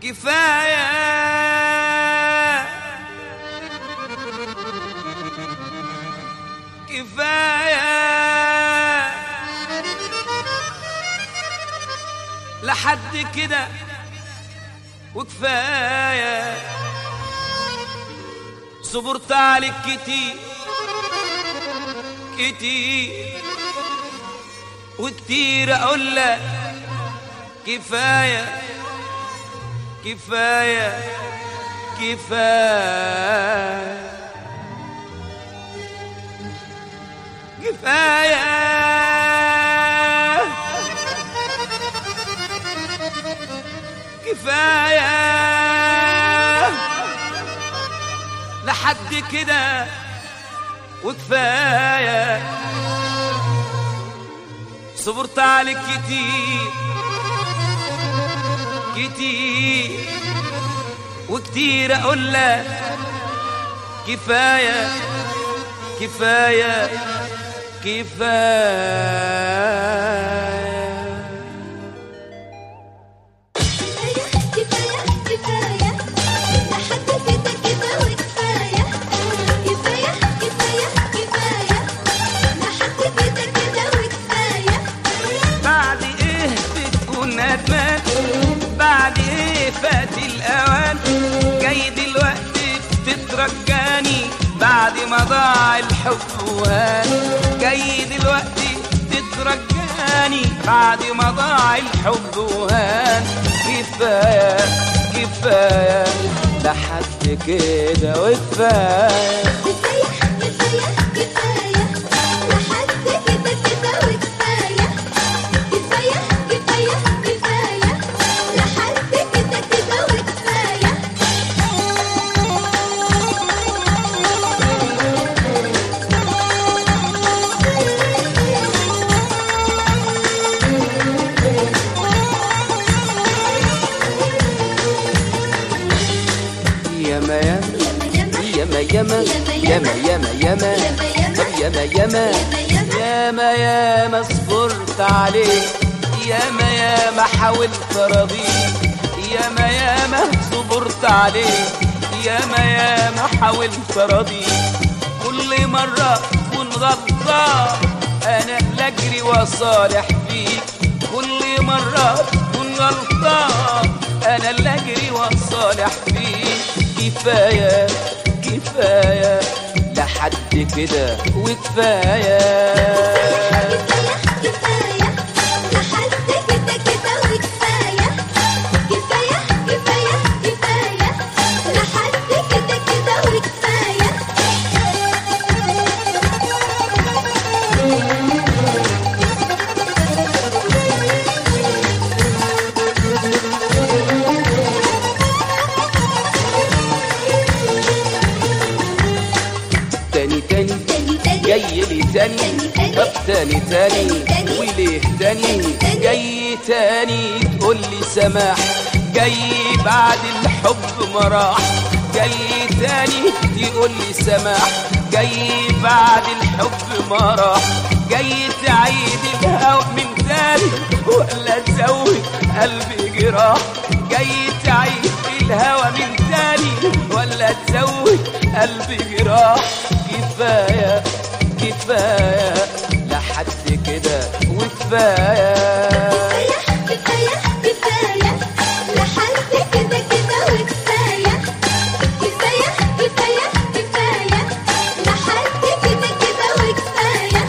كفاية كفاية لحد كده وكفاية صبرت عليك كتير كتير وكتير اقول لك كفايه كفايه كفايه كفايه كفايه لحد كده وكفايه صبرت عليك كتير كتير وكتير اقول لك كفايه كفايه كفايه كفاية كفاية لحد كده كده وكفاية كفاية كفاية كفاية لحد كده كده وكفاية بعد ايه بتكون ندمان بعد ايه فات الاوان جاي دلوقتي بتترجاني بعد ما ضاع الحب وهان جاي دلوقتي تترجاني بعد ما ضاع الحب وهان كفايه كفايه لحد كده وكفايه كفاية كفاية كفاية لحد كده كده وكفاية كفاية كفاية كفاية لحد كده كده وكفاية ياما ياما ياما ياما ياما ياما ياما ياما ياما ياما ياما ياما ياما صبرت عليك ياما ياما حاولت ارضيك ياما ياما صبرت عليك ياما ياما حاولت ارضيك كل مرة تكون غلطان انا اللي اجري واصالح فيك كل مرة تكون غلطان انا اللي اجري واصالح فيك كفاية كفاية لحد كده وكفاية كفاية كفاية لحد كده كده وكفاية كفاية كفاية كفاية لحد كده كده وكفاية تاني تاني تاني تاني جاي لي تاني تاني. طب تاني تاني تاني. وليه تاني تاني. جاي تاني تقول لي سماح جاي بعد الحب ما راح جاي تاني تقول لي سماح جاي بعد الحب ما راح جاي تعيد الهوى من تاني ولا تزود قلبي جراح جاي تعيد الهوى من تاني ولا تزود قلبي جراح كفايه كفايه لحد كده وكفايه كفاية كفاية لحد كده كده وكفاية كفاية كفاية كفاية لحد كده كده وكفاية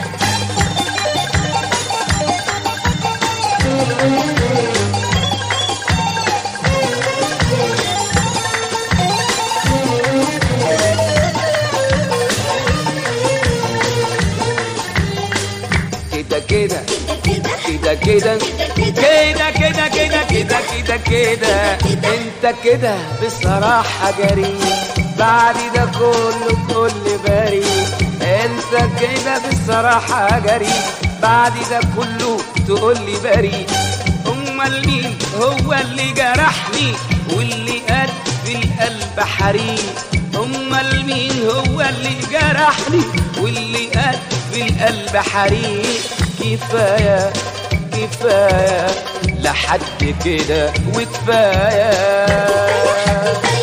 كده كده كده كده كده كده كده كده كده كده كده كده انت كده بصراحة جريء بعد ده كله كل بريء انت كده بصراحة جريء بعد ده كله تقول لي بريء امال مين هو اللي جرحني واللي قد في القلب حريق امال مين هو اللي جرحني واللي قد في القلب حريق كفايه كفايه لحد لحد كده وكفايه كفاية